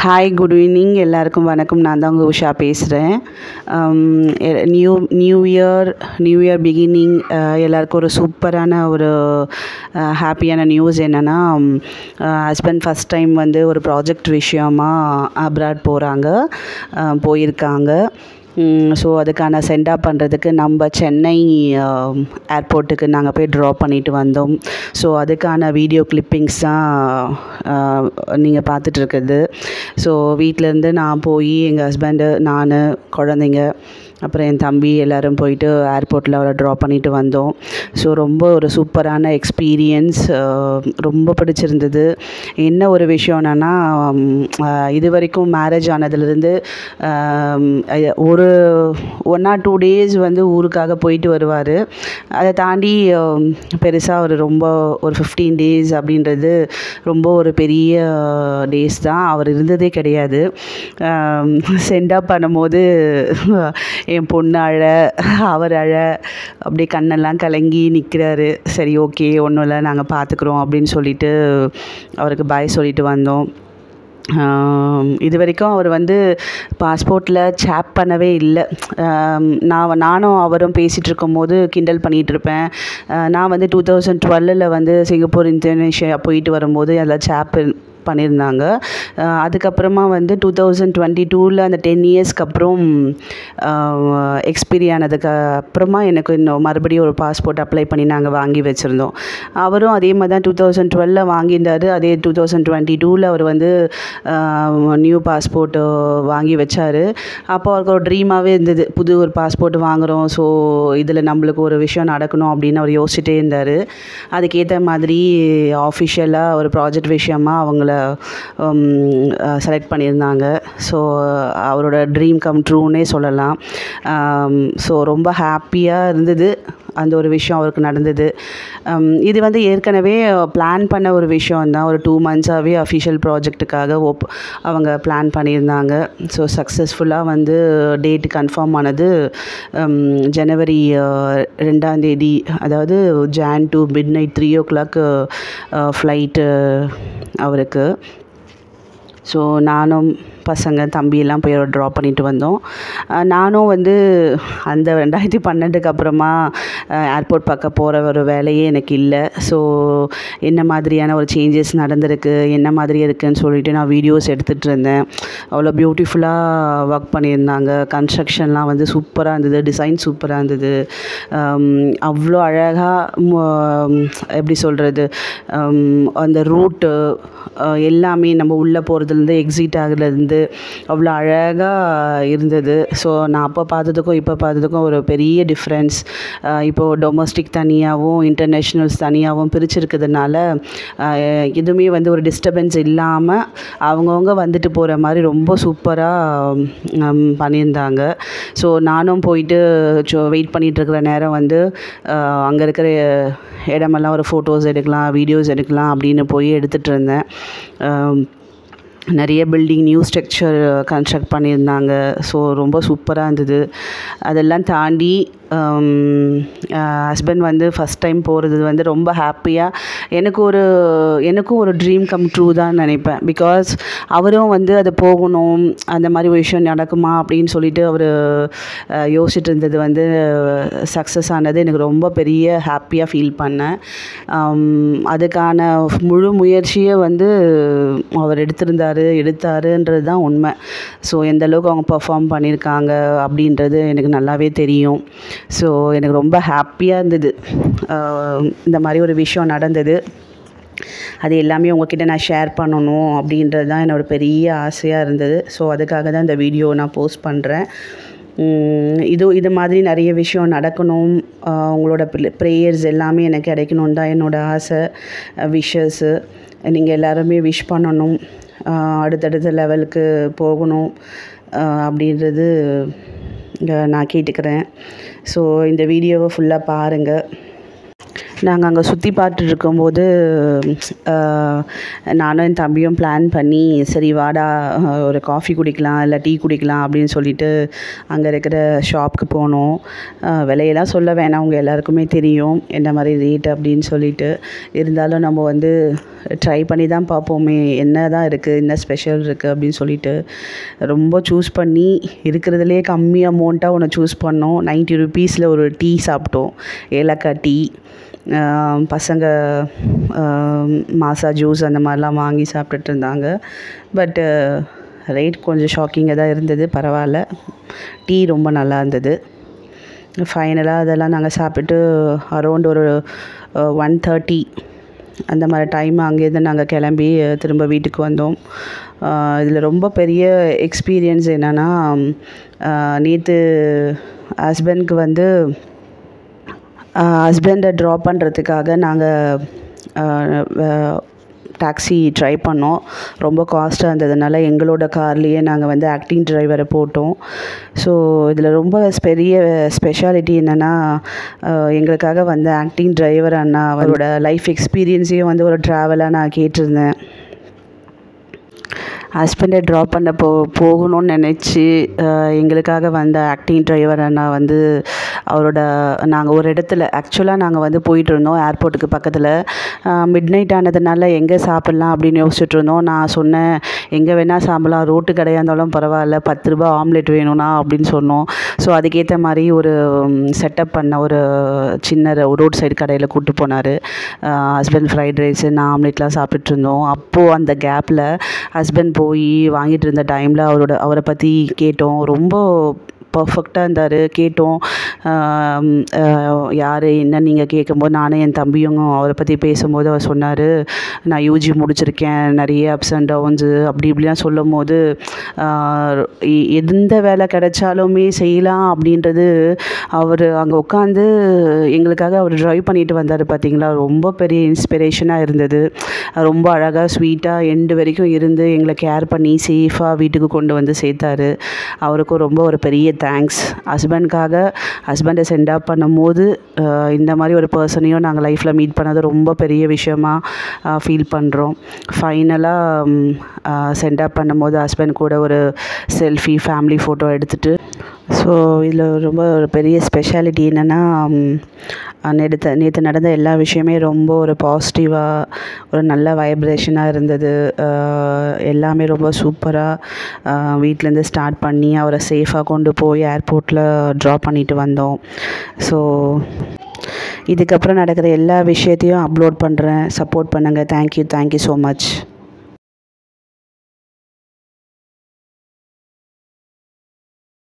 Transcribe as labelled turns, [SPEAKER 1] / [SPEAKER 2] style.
[SPEAKER 1] hi good evening எல்லாருக்கும் வணக்கம் நான் தான் உங்கள் உஷா பேசுகிறேன் new new year new year beginning எல்லாருக்கும் ஒரு சூப்பரான ஒரு ஹாப்பியான நியூஸ் என்னென்னா ஹஸ்பண்ட் ஃபஸ்ட் டைம் வந்து ஒரு ப்ராஜெக்ட் விஷயமா அப்ராட் போகிறாங்க போயிருக்காங்க ஸோ அதுக்கான சென்டாப் பண்ணுறதுக்கு நம்ம சென்னை ஏர்போர்ட்டுக்கு நாங்கள் போய் ட்ராப் பண்ணிட்டு வந்தோம் ஸோ அதுக்கான வீடியோ கிளிப்பிங்ஸ் தான் நீங்கள் பார்த்துட்ருக்குது ஸோ வீட்டிலேருந்து நான் போய் எங்கள் ஹஸ்பண்டு நான் குழந்தைங்க அப்புறம் என் தம்பி எல்லோரும் போயிட்டு ஏர்போர்ட்டில் அவரை ட்ராப் பண்ணிட்டு வந்தோம் ஸோ ரொம்ப ஒரு சூப்பரான எக்ஸ்பீரியன்ஸ் ரொம்ப பிடிச்சிருந்தது என்ன ஒரு விஷயம் என்னென்னா இது வரைக்கும் மேரேஜ் ஆனதுலேருந்து ஒரு ஒன் ஆர் டூ டேஸ் வந்து ஊருக்காக போயிட்டு வருவார் அதை தாண்டி பெருசாக ஒரு ரொம்ப ஒரு ஃபிஃப்டீன் டேஸ் அப்படின்றது ரொம்ப ஒரு பெரிய டேஸ் தான் அவர் இருந்ததே கிடையாது சென்டாக பண்ணும்போது என் பொண்ணு அழ அவர் அழ அப்படியே கண்ணெல்லாம் கலங்கி நிற்கிறாரு சரி ஓகே ஒன்றும் இல்லை நாங்கள் பார்த்துக்குறோம் அப்படின்னு சொல்லிட்டு அவருக்கு பாய் சொல்லிட்டு வந்தோம் இது வரைக்கும் அவர் வந்து பாஸ்போர்ட்டில் சேப் பண்ணவே இல்லை நான் நானும் அவரும் பேசிகிட்டு இருக்கும்போது கிண்டல் பண்ணிகிட்டு இருப்பேன் நான் வந்து டூ தௌசண்ட் டுவெல்லில் வந்து சிங்கப்பூர் இந்தோனேஷியா போயிட்டு வரும்போது அதில் சேப் பண்ணியிருந்தாங்க அதுக்கப்புறமா வந்து டூ தௌசண்ட் டுவெண்ட்டி டூவில் அந்த டென் இயர்ஸ்க்கு அப்புறம் எக்ஸ்பீரி ஆனதுக்கு அப்புறமா எனக்கு இன்னும் மறுபடியும் ஒரு பாஸ்போர்ட் அப்ளை பண்ணி நாங்கள் வாங்கி வச்சுருந்தோம் அவரும் அதே மாதிரி தான் டூ தௌசண்ட் டுவெலில் வாங்கியிருந்தார் அதே டூ தௌசண்ட் டுவெண்ட்டி டூவில் அவர் வந்து நியூ பாஸ்போர்ட்டு வாங்கி வச்சார் அப்போ அவருக்கு ஒரு ட்ரீமாகவே இருந்தது புது ஒரு பாஸ்போர்ட் வாங்குகிறோம் ஸோ இதில் நம்மளுக்கு ஒரு விஷயம் நடக்கணும் அப்படின்னு அவர் யோசிச்சுட்டே இருந்தார் அதுக்கேற்ற மாதிரி ஆஃபிஷியலாக ஒரு ப்ராஜெக்ட் விஷயமாக அவங்கள செலக்ட் பண்ணியிருந்தாங்க ஸோ அவரோட ட்ரீம் கம் ட்ரூன்னே சொல்லலாம் ஸோ ரொம்ப ஹாப்பியாக இருந்தது அந்த ஒரு விஷயம் அவருக்கு நடந்தது இது வந்து ஏற்கனவே பிளான் பண்ண ஒரு விஷயம் தான் ஒரு டூ மந்த்ஸாகவே அஃபிஷியல் ப்ராஜெக்ட்டுக்காக ஒப் அவங்க பிளான் பண்ணியிருந்தாங்க ஸோ சக்ஸஸ்ஃபுல்லாக வந்து டேட் கன்ஃபார்ம் ஆனது ஜனவரி ரெண்டாந்தேதி அதாவது ஜான் to midnight three o'clock flight அவருக்கு ஸோ நானும் பசங்க தம்பியெல்லாம் போய் ட்ராப் பண்ணிட்டு வந்தோம் நானும் வந்து அந்த ரெண்டாயிரத்தி பன்னெண்டுக்கு அப்புறமா ஏர்போர்ட் பக்கம் போகிற ஒரு வேலையே எனக்கு இல்லை ஸோ என்ன மாதிரியான ஒரு சேஞ்சஸ் நடந்திருக்கு என்ன மாதிரி இருக்குதுன்னு சொல்லிட்டு நான் வீடியோஸ் எடுத்துகிட்டு இருந்தேன் அவ்வளோ பியூட்டிஃபுல்லாக ஒர்க் பண்ணியிருந்தாங்க கன்ஸ்ட்ரக்ஷன்லாம் வந்து சூப்பராக இருந்தது டிசைன் சூப்பராக இருந்தது அவ்வளோ அழகாக எப்படி சொல்கிறது அந்த ரூட்டு எல்லாமே நம்ம உள்ளே போகிறதுலேருந்து எக்ஸிட் ஆகுறதுலேருந்து அவ்வளோ அழகாக இருந்தது ஸோ நான் அப்போ பார்த்ததுக்கும் இப்போ பார்த்ததுக்கும் ஒரு பெரிய டிஃப்ரென்ஸ் இப்போது டொமஸ்டிக் தனியாகவும் இன்டர்நேஷ்னல்ஸ் தனியாகவும் பிரிச்சிருக்கிறதுனால எதுவுமே வந்து ஒரு டிஸ்டர்பன்ஸ் இல்லாமல் அவங்கவுங்க வந்துட்டு போகிற மாதிரி ரொம்ப சூப்பராக பண்ணியிருந்தாங்க ஸோ நானும் போயிட்டு வெயிட் பண்ணிகிட்ருக்கிற நேரம் வந்து அங்கே இருக்கிற இடமெல்லாம் ஒரு ஃபோட்டோஸ் எடுக்கலாம் வீடியோஸ் எடுக்கலாம் அப்படின்னு போய் எடுத்துகிட்டு இருந்தேன் நிறைய பில்டிங் நியூ ஸ்ட்ரக்சர் கன்ஸ்ட்ரக்ட் பண்ணியிருந்தாங்க ஸோ ரொம்ப சூப்பராக இருந்தது அதெல்லாம் தாண்டி ஹஸ்பண்ட் வந்து ஃபஸ்ட் டைம் போகிறது வந்து ரொம்ப ஹாப்பியாக எனக்கு ஒரு எனக்கும் ஒரு ட்ரீம் கம் ட்ரூ தான் நினைப்பேன் பிகாஸ் அவரும் வந்து அது போகணும் அந்த மாதிரி ஒரு விஷயம் நடக்குமா அப்படின்னு சொல்லிட்டு அவர் யோசிச்சுட்டு இருந்தது வந்து சக்ஸஸ் ஆனது எனக்கு ரொம்ப பெரிய ஹாப்பியாக ஃபீல் பண்ணேன் அதுக்கான முழு முயற்சியை வந்து அவர் எடுத்திருந்தார் எடுத்தாருன்றது தான் உண்மை ஸோ எந்த அளவுக்கு அவங்க பர்ஃபார்ம் பண்ணியிருக்காங்க அப்படின்றது எனக்கு நல்லாவே தெரியும் ஸோ எனக்கு ரொம்ப ஹாப்பியாக இருந்தது இந்த மாதிரி ஒரு விஷயம் நடந்தது அது எல்லாமே உங்ககிட்ட நான் ஷேர் பண்ணணும் அப்படின்றது தான் என்னோடய பெரிய ஆசையாக இருந்தது ஸோ அதுக்காக தான் இந்த வீடியோ நான் போஸ்ட் பண்ணுறேன் இது இது மாதிரி நிறைய விஷயம் நடக்கணும் உங்களோட ப்ரேயர்ஸ் எல்லாமே எனக்கு கிடைக்கணும் தான் என்னோடய ஆசை விஷஸ்ஸு நீங்கள் எல்லாருமே விஷ் பண்ணணும் அடுத்தடுத்த லெவலுக்கு போகணும் அப்படின்றது நான் கேட்டுக்கிறேன் ஸோ இந்த வீடியோவை ஃபுல்லாக பாருங்கள் நாங்கள் அங்கே சுற்றி பார்த்துட்டு இருக்கும்போது ஆஹ், நானும் என் தம்பியும் பிளான் பண்ணி சரி வாடா ஆஹ், ஒரு காஃபி குடிக்கலாம் இல்லை டீ குடிக்கலாம் அப்படின்னு சொல்லிட்டு அங்கே இருக்கிற ஷாப்புக்கு போனோம் ஆஹ், விலையெல்லாம் சொல்ல வேணாம் உங்கள் எல்லாருக்குமே தெரியும் என்ன மாதிரி ரேட் அப்படின்னு சொல்லிட்டு இருந்தாலும் நம்ம வந்து ட்ரை பண்ணி தான் பார்ப்போமே என்ன தான் இருக்குது என்ன ஸ்பெஷல் இருக்குது அப்படின்னு சொல்லிட்டு ரொம்ப சூஸ் பண்ணி இருக்கிறதுலே கம்மி அமௌண்ட்டாக ஒன்று சூஸ் பண்ணோம் நைன்ட்டி ருபீஸில் ஒரு டீ சாப்பிட்டோம் ஏலக்காய் டீ ஆஹ் பசங்க ஆஹ் மாசா ஜூஸ் அந்த மாதிரிலாம் வாங்கி சாப்பிட்டுட்டு இருந்தாங்க பட்டு ரேட் கொஞ்சம் ஷாக்கிங்காக தான் இருந்தது பரவாயில்ல டீ ரொம்ப நல்லா இருந்தது ஃபைனலாக அதெல்லாம் நாங்கள் சாப்பிட்டுட்டு அரௌண்ட் ஒரு ஒன் தேர்ட்டி அந்த மாதிரி டைம் அங்கேருந்து நாங்கள் கிளம்பி அஹ், திரும்ப வீட்டுக்கு வந்தோம் இதில் ரொம்ப பெரிய எக்ஸ்பீரியன்ஸ் என்னென்னா நேற்று ஹஸ்பண்ட்க்கு வந்து ஹஸ்பண்டை ட்ராப் பண்ணுறதுக்காக நாங்கள் டாக்ஸி ட்ரை பண்ணோம் ரொம்ப காஸ்ட்டாக இருந்ததுனால எங்களோட கார்லேயே நாங்கள் வந்து ஆக்டிங் டிரைவரை போட்டோம் ஸோ இதில் ரொம்ப பெரிய ஸ்பெஷாலிட்டி என்னென்னா எங்களுக்காக வந்து ஆக்டிங் டிரைவர் அண்ணா அவரோட லைஃப் எக்ஸ்பீரியன்ஸையும் வந்து ஒரு ட்ராவலாக நான் கேட்டிருந்தேன் ஹஸ்பண்டை ட்ராப் பண்ண போ போகணும்னு நினச்சி எங்களுக்காக வந்த ஆக்டிங் டிரைவர் அண்ணா வந்து அவரோட நாங்கள் ஒரு இடத்துல ஆக்சுவலாக நாங்கள் வந்து போயிட்டு இருந்தோம் ஏர்போர்ட்டுக்கு பக்கத்தில் மிட் நைட் ஆனதுனால எங்கே சாப்பிட்லாம் அப்படின்னு யோசிச்சுட்டு இருந்தோம் நான் சொன்னேன் எங்கே வேணால் சாப்பிட்லாம் ரோட்டு கடையாக இருந்தாலும் பரவாயில்ல பத்து ரூபா ஆம்லெட் வேணும்னா அப்படின்னு சொன்னோம் ஸோ அதுக்கேற்ற மாதிரி ஒரு செட்டப் பண்ண ஒரு சின்ன ரோட் சைடு கடையில் கூப்பிட்டு போனார் ஹஸ்பண்ட் ஃப்ரைட் ரைஸு நான் ஆம்லெட்லாம் சாப்பிட்டுட்டு இருந்தோம் அப்போது அந்த கேப்பில் ஹஸ்பண்ட் போய் வாங்கிட்டு இருந்த டைமில் அவரோட அவரை பற்றி கேட்டோம் ரொம்ப பர்ஃபெக்டாக இருந்தார் கேட்டோம் யார் என்ன நீங்கள் கேட்கும்போது நானும் என் தம்பியும் அவரை பற்றி பேசும்போது அவர் சொன்னார் நான் யூஜி முடிச்சிருக்கேன் நிறைய அப்ஸ் அண்ட் டவுன்ஸு அப்படி இப்படிலாம் சொல்லும் போது ஆஹ் எ- எந்த வேலை கிடைச்சாலுமே செய்யலாம் அப்படின்றது அவர் அங்கே உட்காந்து எங்களுக்காக அவர் ட்ரைவ் பண்ணிட்டு வந்தார் பார்த்தீங்களா ரொம்ப பெரிய இன்ஸ்பிரேஷனாக இருந்தது ரொம்ப அழகாக ஸ்வீட்டாக எண்டு வரைக்கும் இருந்து எங்களை கேர் பண்ணி சேஃபாக வீட்டுக்கு கொண்டு வந்து சேர்த்தாரு அவருக்கும் ரொம்ப ஒரு பெரிய தேங்க்ஸ் ஹஸ்பண்ட்காக ஹஸ்பண்டை சென்ட் ஆஃப் பண்ணும்போது ஆஹ் இந்த மாதிரி ஒரு பர்சனையும் நாங்கள் லைஃப்பில் மீட் பண்ணது ரொம்ப பெரிய விஷயமா ஃபீல் பண்ணுறோம் ஃபைனலாக சென்ட் ஆஃப் பண்ணும்போது ஹஸ்பண்ட் கூட ஒரு செல்ஃபி ஃபேமிலி ஃபோட்டோ எடுத்துட்டு ஸோ இதில் ரொம்ப ஒரு பெரிய ஸ்பெஷாலிட்டி என்னென்னா நேற்று நேற்று நடந்த எல்லா விஷயமே ரொம்ப ஒரு பாசிட்டிவாக ஒரு நல்ல வைப்ரேஷனாக இருந்தது ஆஹ் எல்லாமே ரொம்ப சூப்பராக வீட்டிலேருந்து ஸ்டார்ட் பண்ணி அவரை சேஃபாக கொண்டு போய் ஏர்போர்ட்டில் ட்ராப் பண்ணிட்டு வந்தோம் ஸோ இதுக்கப்புறம் நடக்கிற எல்லா விஷயத்தையும் அப்லோட் பண்ணுறேன் சப்போர்ட் பண்ணுங்கள் தேங்க்யூ தேங்க்யூ ஸோ மச்